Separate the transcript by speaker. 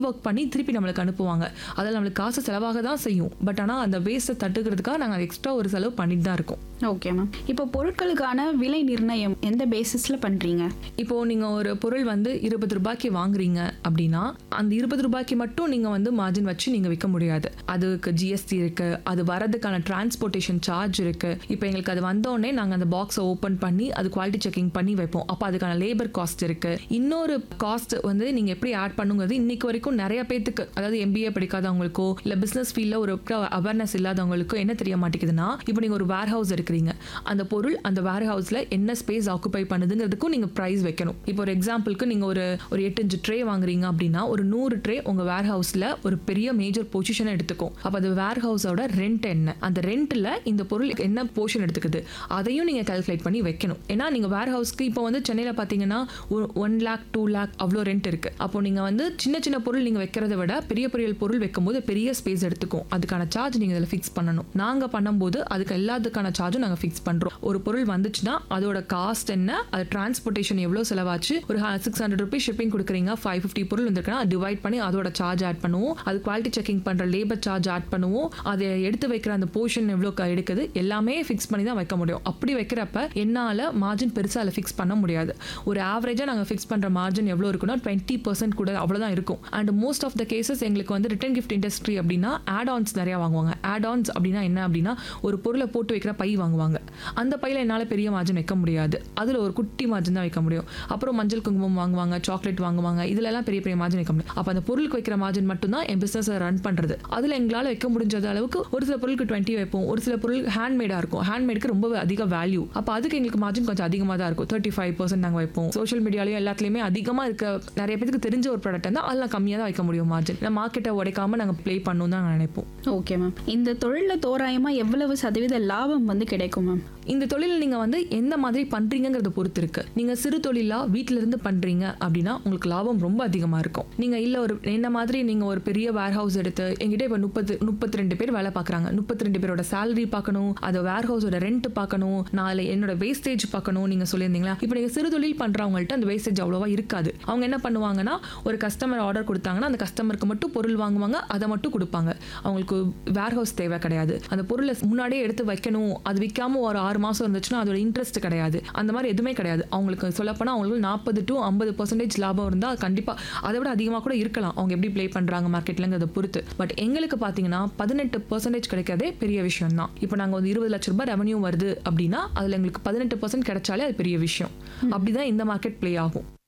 Speaker 1: work பண்ணி திருப்பி நம்மளுக்கு அனுப்புவாங்க அதில் நம்மளுக்கு காசு செலவாக தான் செய்யும் பட் ஆனால் அந்த வேஸ்ட்டை தட்டுக்கிறதுக்காக நாங்கள் எக்ஸ்ட்ரா ஒரு செலவு பண்ணிட்டு தான் இருக்கோம்
Speaker 2: ஓகே மேம் இப்போ பொருட்களுக்கான விலை நிர்ணயம் எந்த பேசிஸில் பண்ணுறீங்க
Speaker 1: இப்போ நீங்க ஒரு பொருள் வந்து இருபது ரூபாய்க்கு வாங்குறீங்க அப்படின்னா அந்த இருபது ரூபாய்க்கு மட்டும் நீங்க வந்து மார்ஜின் வச்சு நீங்க விற்க முடியாது அதுக்கு ஜிஎஸ்டி இருக்கு அது வரதுக்கான டிரான்ஸ்போர்ட்டேஷன் சார்ஜ் இருக்கு இப்போ எங்களுக்கு அது வந்தோடனே நாங்க அந்த பாக்ஸை ஓப்பன் பண்ணி அது குவாலிட்டி செக்கிங் பண்ணி வைப்போம் அப்போ அதுக்கான லேபர் காஸ்ட் இருக்கு இன்னொரு காஸ்ட் வந்து நீங்க எப்படி ஆட் பண்ணுங்கிறது இன்னைக்கு வரைக்கும் நிறைய பேத்துக்கு அதாவது எம்பிஏ படிக்காதவங்களுக்கோ இல்ல பிசினஸ் ஃபீல்ட்ல ஒரு அவேர்னஸ் இல்லாதவங்களுக்கோ என்ன தெரிய மாட்டேங்குதுன்னா இப்போ நீங்க ஒரு வேர் ஹவுஸ் இருக்கிறீங்க அந்த பொருள் அந்த வேர் ஹவுஸ்ல என்ன ஸ்பேஸ் ஆக்குபை பண்ணுதுங்கிறதுக்கும் நீங்க ப்ரைஸ் வைக்கணும் இப்போ ஒரு எக்ஸாம்பிளுக்கு நீங்க ஒரு ஒரு எட்டு இன்ச்சு ட்ரே வாங்குறீங்க அப்படின்னா ஒரு நூறு ட்ரே உங்க வேர் ஹவுஸ்ல ஒரு பெரிய மேஜர் பொசிஷனை எடுத்துக்கும் அப்போ அது வேர் ஹவுஸோட ரெண்ட் என்ன அந்த ரெண்ட்ல இந்த பொருள் என்ன போர்ஷன் எடுத்துக்குது அதையும் நீங்க கால்குலேட் பண்ணி வைக்கணும் ஏன்னா நீங்க வேர் ஹவுஸ்க்கு இப்போ வந்து சென்னையில பாத்தீங்கன்னா ஒரு ஒன் லேக் டூ லேக் அவ்வளோ ரெண்ட் இருக்கு அப்போ நீங்க வந்து சின்ன சின்ன பொருள் நீங்க வைக்கிறத விட பெரிய பெரிய பொருள் வைக்கும்போது பெரிய ஸ்பேஸ் எடுத்துக்கும் அதுக்கான சார்ஜ் நீங்க இதில் ஃபிக்ஸ் பண்ணணும் நாங்க பண்ணும்போது அதுக்கு எல்லாத்துக்கான சார்ஜும் நாங்க ஃபிக்ஸ் பண்றோம் ஒரு பொருள் வந்துச்சுன்னா அதோட காஸ்ட் என்ன அது டிரான்ஸ்போர்ட்டேஷன் எவ்வளோ செலவாச்சு ஒரு சிக்ஸ் ஹண்ட்ரட் ருபீஸ் ஷிப்பிங் கொடுக்குறீங்க ஃபைவ் ஃபிஃப்டி பொருள் வந்திருக்குன்னா டிவைட் பண்ணி அதோட சார்ஜ் ஆட் பண்ணுவோம் அது குவாலிட்டி செக்கிங் பண்ற லேபர் சார்ஜ் ஆட் பண்ணுவோம் அதை எடுத்து வைக்கிற அந்த போர்ஷன் எவ்வளோ க- எடுக்குது எல்லாமே ஃபிக்ஸ் பண்ணி தான் வைக்க முடியும் அப்படி வைக்கிறப்ப என்னால் மார்ஜின் பெருசாக அதில் ஃபிக்ஸ் பண்ண முடியாது ஒரு ஆவரேஜாக நாங்கள் ஃபிக்ஸ் பண்ணுற மார்ஜின் எவ்வளோ இருக்குன்னா டுவெண்ட்டி பர்சன்ட் கூட அவ்வளோதான் இருக்கும் and most of the cases எங்களுக்கு வந்து ரிட்டன் கிஃப்ட் இண்டஸ்ட்ரி அப்படின்னா ஆட் ஆன்ஸ் நிறையா வாங்குவாங்க ஆட் ஆன்ஸ் அப்படின்னா என்ன அப்படின்னா ஒரு பொருளை போட்டு வைக்கிற பை வாங்குவாங்க அந்த பையில் என்னால் பெரிய மார்ஜின் வைக்க முடியாது அதில் ஒரு குட்டி மார்ஜின் தான் வைக்க முடியும் அப்புறம் மஞ்சள் குங்குமம் வாங்குவாங்க சாக்லேட் வாங்குவாங்க இதுல எல்லாம் பெரிய பெரிய மார்ஜின் வைக்க முடியும் அப்போ அந்த பொருளுக்கு வைக்கிற மார்ஜின் மட்டும்தான் என் பிஸ்னஸை ரன் பண்ணுறது அதில் எங்களால் வைக்க முடிஞ்ச அளவுக்கு ஒரு சில பொருளுக்கு டுவெண்ட்டி வைப்போம் ஒரு சில பொருள் ஹேண்ட்மேடாக இருக்கும் ஹேண்ட்மேடுக்கு ரொம்ப அதிக வேல்யூ அப்போ அதுக்கு எங்களுக்கு மார்ஜின் கொஞ்சம் அதிகமாக தான் இருக்கும் தேர்ட்டி ஃபைவ் பர்சன்ட் நாங்கள் வைப்போம் சோஷியல் மீடியாலையும் எல்லாத்துலேயுமே அதிகமாக இருக்க நிறைய பேருக்கு தெரிஞ்ச ஒரு ப்ராடக்ட் இருந்தால் அதெல்லாம் கம்மியாக தான் வைக்க முடியும் மார்ஜின் நான் மார்க்கெட்டை உடைக்காம நாங்கள் ப்ளே பண்ணணும் தான் நினைப்போம்
Speaker 2: ஓகே மேம் இந்த தொழிலில் தோராயமாக எவ்வளவு சதவீத லாபம் வந்து கிடைக்கும் மேம்
Speaker 1: இந்த தொழில் நீங்க வந்து எந்த மாதிரி பண்றீங்கங்கிறத பொறுத்து இருக்கு நீங்க சிறு தொழிலா வீட்ல இருந்து பண்றீங்க அப்படின்னா உங்களுக்கு லாபம் ரொம்ப அதிகமா இருக்கும் நீங்க இல்ல ஒரு என்ன மாதிரி நீங்க ஒரு பெரிய வேர் ஹவுஸ் எடுத்து எங்கிட்ட இப்ப முப்பது முப்பத்தி ரெண்டு பேர் வேலை பார்க்கறாங்க முப்பத்தி ரெண்டு பேரோட சேலரி பார்க்கணும் அது வேர் ஹவுஸோட ரெண்ட் பார்க்கணும் நாளை என்னோட வேஸ்டேஜ் பார்க்கணும் நீங்க சொல்லியிருந்தீங்களா இப்போ நீங்க சிறு தொழில் பண்றவங்கள்ட்ட அந்த வேஸ்டேஜ் அவ்வளோவா இருக்காது அவங்க என்ன பண்ணுவாங்கன்னா ஒரு கஸ்டமர் ஆர்டர் கொடுத்தாங்கன்னா அந்த கஸ்டமருக்கு மட்டும் பொருள் வாங்குவாங்க அதை மட்டும் கொடுப்பாங்க அவங்களுக்கு வேர் ஹவுஸ் தேவை கிடையாது அந்த பொருளை முன்னாடியே எடுத்து வைக்கணும் அது விற்காம ஒரு ஆறு மாசம் இருந்துச்சுன்னா அதோட இன்ட்ரெஸ்ட் கிடையாது அந்த மாதிரி எதுவுமே கிடையாது அவங்களுக்கு சொல்லப்போனால் அவங்களுக்கு நாற்பது டு ஐம்பது பர்சன்டேஜ் லாபம் இருந்தால் கண்டிப்பாக அதை விட அதிகமாக கூட இருக்கலாம் அவங்க எப்படி ப்ளே பண்ணுறாங்க மார்க்கெட்லங்கிறத பொறுத்து பட் எங்களுக்கு பார்த்தீங்கன்னா பதினெட்டு பர்சன்டேஜ் கிடைக்கிறதே பெரிய விஷயம் தான் இப்போ நாங்கள் வந்து இருபது லட்ச ரூபாய் ரெவன்யூ வருது அப்படின்னா அதில் எங்களுக்கு பதினெட்டு பர்சன்ட் கிடைச்சாலே அது பெரிய விஷயம் அப்படிதான் இந்த மார்க்கெட் ப்ளே ஆகும்